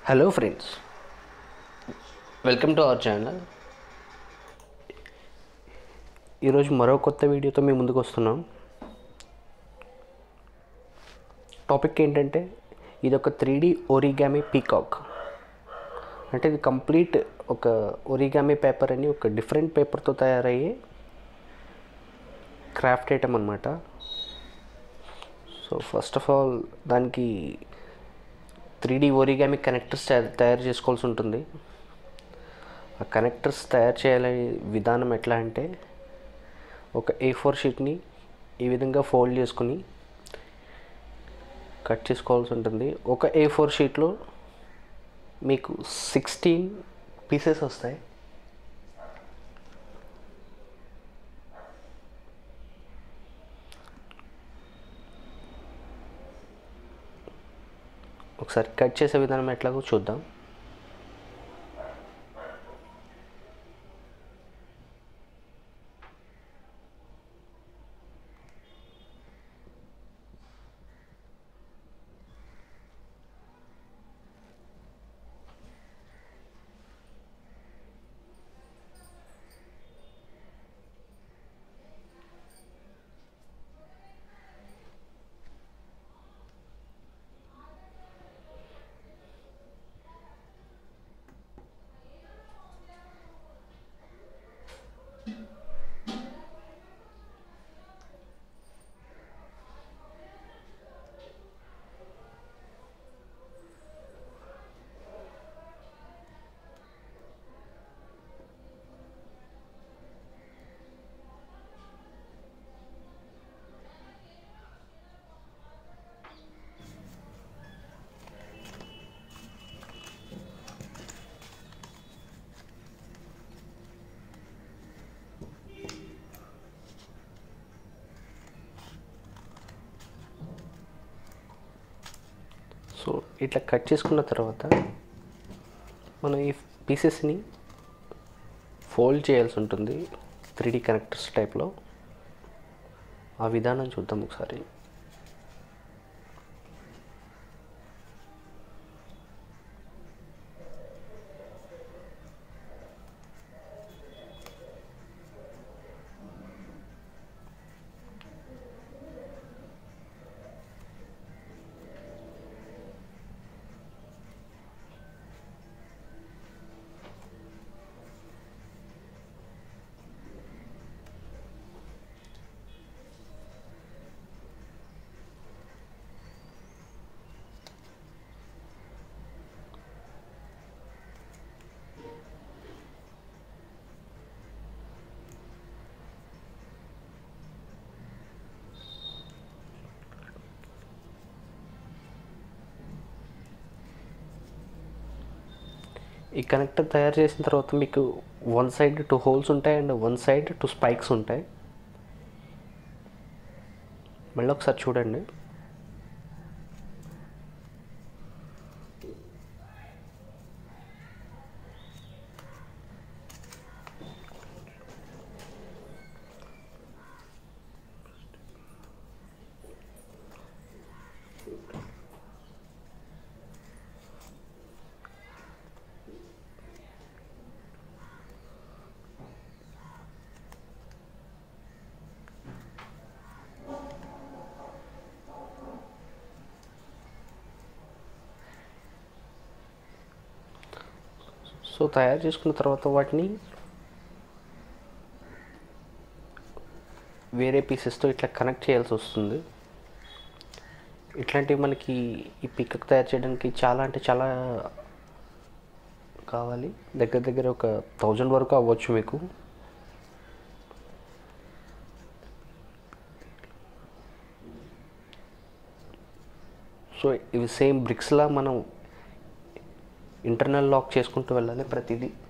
hello friends welcome to our channel ఈరోజు మరో కొత్త వీడియోతో మేము ముందుకు వస్తున్నాం టాపిక్ ఏంటంటే ఇది ఒక త్రీ డి ఓరిగామి పీకాక్ అంటే ఇది కంప్లీట్ ఒక ఒరిగామి పేపర్ అని ఒక డిఫరెంట్ పేపర్తో తయారయ్యే క్రాఫ్ట్ ఐటమ్ అనమాట సో ఫస్ట్ ఆఫ్ ఆల్ దానికి త్రీ డీ ఓరిగామి కనెక్టర్స్ తయారు చేసుకోవాల్సి ఉంటుంది ఆ కనెక్టర్స్ తయారు చేయాలనే విధానం ఎట్లా అంటే ఒక ఏ ఫోర్ షీట్ని ఈ విధంగా ఫోల్డ్ చేసుకుని కట్ చేసుకోవాల్సి ఉంటుంది ఒక ఏ ఫోర్ షీట్లో మీకు సిక్స్టీన్ పీసెస్ వస్తాయి ఒకసారి కట్ చేసే విధానం ఎట్లాగో చూద్దాం సో ఇట్లా కట్ చేసుకున్న తర్వాత మనం ఈ పీసెస్ని ఫోల్డ్ చేయాల్సి ఉంటుంది త్రీ డీ కనెక్టర్స్ టైప్లో ఆ విధానం చూద్దాం ఒకసారి ఈ కనెక్టర్ తయారు చేసిన తర్వాత మీకు వన్ సైడ్ టూ హోల్స్ ఉంటాయి and one side two spikes ఉంటాయి మళ్ళీ ఒకసారి చూడండి సో తయారు చేసుకున్న తర్వాత వాటిని వేరే పీసెస్తో ఇట్లా కనెక్ట్ చేయాల్సి వస్తుంది ఇట్లాంటివి మనకి ఈ పిక్కకు తయారు చేయడానికి చాలా అంటే చాలా కావాలి దగ్గర దగ్గర ఒక థౌజండ్ వరకు అవ్వచ్చు మీకు సో ఇవి సేమ్ బ్రిక్స్లా మనం ఇంటర్నల్ లాక్ చేసుకుంటూ వెళ్ళాలి ప్రతిదీ